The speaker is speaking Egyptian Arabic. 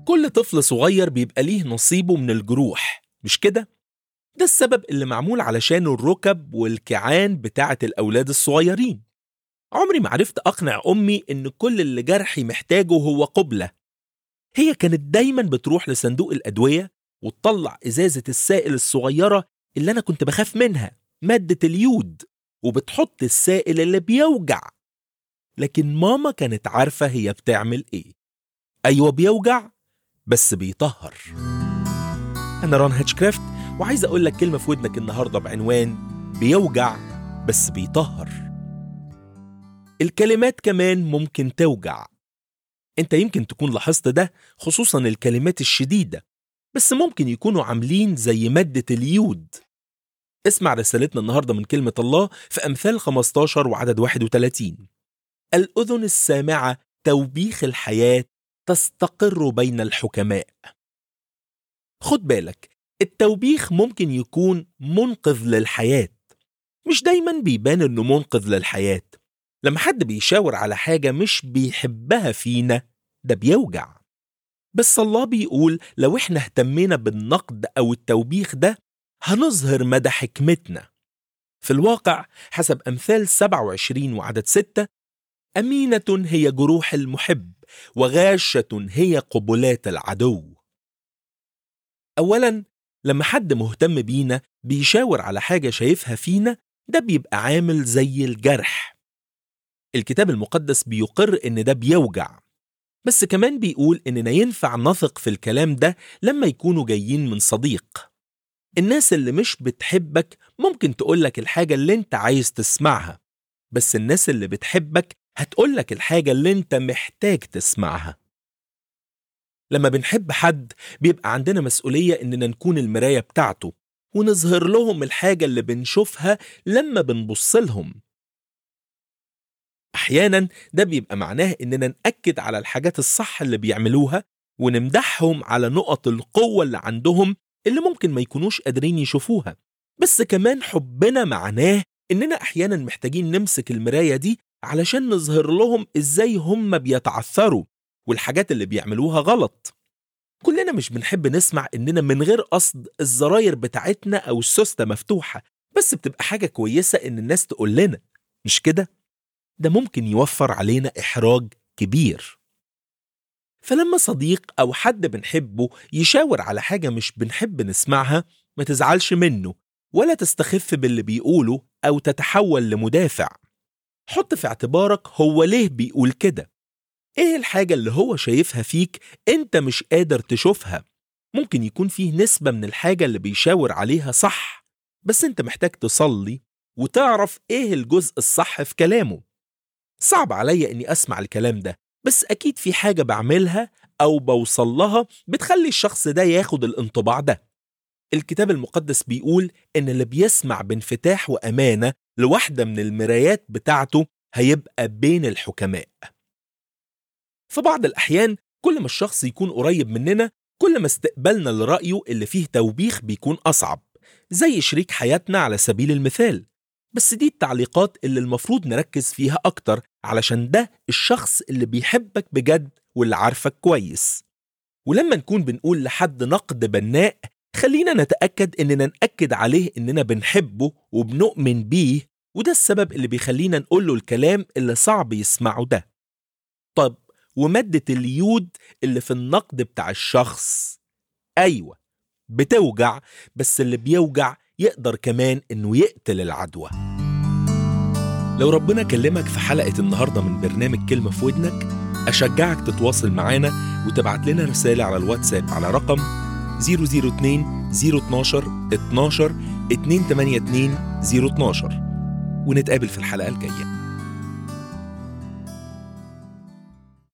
كل طفل صغير بيبقى ليه نصيبه من الجروح مش كده؟ ده السبب اللي معمول علشانه الركب والكعان بتاعة الأولاد الصغيرين عمري ما عرفت أقنع أمي إن كل اللي جرحي محتاجه هو قبلة هي كانت دايما بتروح لصندوق الأدوية وتطلع إزازة السائل الصغيرة اللي أنا كنت بخاف منها مادة اليود وبتحط السائل اللي بيوجع لكن ماما كانت عارفة هي بتعمل إيه أيوة بيوجع بس بيطهر أنا ران هاتشكرافت وعايز أقول لك كلمة في ودنك النهاردة بعنوان بيوجع بس بيطهر الكلمات كمان ممكن توجع انت يمكن تكون لاحظت ده خصوصا الكلمات الشديدة بس ممكن يكونوا عاملين زي مادة اليود اسمع رسالتنا النهاردة من كلمة الله في أمثال 15 وعدد 31 الأذن السامعة توبيخ الحياة تستقر بين الحكماء خد بالك التوبيخ ممكن يكون منقذ للحياة مش دايما بيبان انه منقذ للحياة لما حد بيشاور على حاجة مش بيحبها فينا ده بيوجع بس الله بيقول لو احنا اهتمينا بالنقد او التوبيخ ده هنظهر مدى حكمتنا في الواقع حسب أمثال 27 وعدد 6 أمينة هي جروح المحب وغاشة هي قبلات العدو أولا لما حد مهتم بينا بيشاور على حاجة شايفها فينا ده بيبقى عامل زي الجرح الكتاب المقدس بيقر إن ده بيوجع بس كمان بيقول إننا ينفع نثق في الكلام ده لما يكونوا جايين من صديق الناس اللي مش بتحبك ممكن تقولك الحاجة اللي انت عايز تسمعها بس الناس اللي بتحبك هتقولك الحاجة اللي انت محتاج تسمعها لما بنحب حد بيبقى عندنا مسؤولية إننا نكون المراية بتاعته ونظهر لهم الحاجة اللي بنشوفها لما بنبص لهم أحيانا ده بيبقى معناه إننا نأكد على الحاجات الصح اللي بيعملوها ونمدحهم على نقط القوة اللي عندهم اللي ممكن ما يكونوش قادرين يشوفوها بس كمان حبنا معناه إننا أحيانا محتاجين نمسك المراية دي علشان نظهر لهم إزاي هم بيتعثروا والحاجات اللي بيعملوها غلط كلنا مش بنحب نسمع إننا من غير قصد الزراير بتاعتنا أو السوستة مفتوحة بس بتبقى حاجة كويسة إن الناس تقول لنا مش كده؟ ده ممكن يوفر علينا إحراج كبير فلما صديق أو حد بنحبه يشاور على حاجة مش بنحب نسمعها ما تزعلش منه ولا تستخف باللي بيقوله أو تتحول لمدافع حط في اعتبارك هو ليه بيقول كده ايه الحاجة اللي هو شايفها فيك انت مش قادر تشوفها ممكن يكون فيه نسبة من الحاجة اللي بيشاور عليها صح بس انت محتاج تصلي وتعرف ايه الجزء الصح في كلامه صعب عليا اني اسمع الكلام ده بس اكيد في حاجة بعملها او بوصل لها بتخلي الشخص ده ياخد الانطباع ده الكتاب المقدس بيقول ان اللي بيسمع بانفتاح وامانة لواحدة من المرايات بتاعته هيبقى بين الحكماء في بعض الأحيان كل ما الشخص يكون قريب مننا كل ما استقبالنا لرأيه اللي فيه توبيخ بيكون أصعب زي شريك حياتنا على سبيل المثال بس دي التعليقات اللي المفروض نركز فيها أكتر علشان ده الشخص اللي بيحبك بجد واللي عارفك كويس ولما نكون بنقول لحد نقد بناء خلينا نتأكد إننا نأكد عليه إننا بنحبه وبنؤمن بيه وده السبب اللي بيخلينا نقول له الكلام اللي صعب يسمعه ده طب ومادة اليود اللي في النقد بتاع الشخص أيوة بتوجع بس اللي بيوجع يقدر كمان إنه يقتل العدوى لو ربنا كلمك في حلقة النهاردة من برنامج كلمة في ودنك أشجعك تتواصل معانا وتبعت لنا رسالة على الواتساب على رقم 002 012 12 282 012 ونتقابل في الحلقة الجاية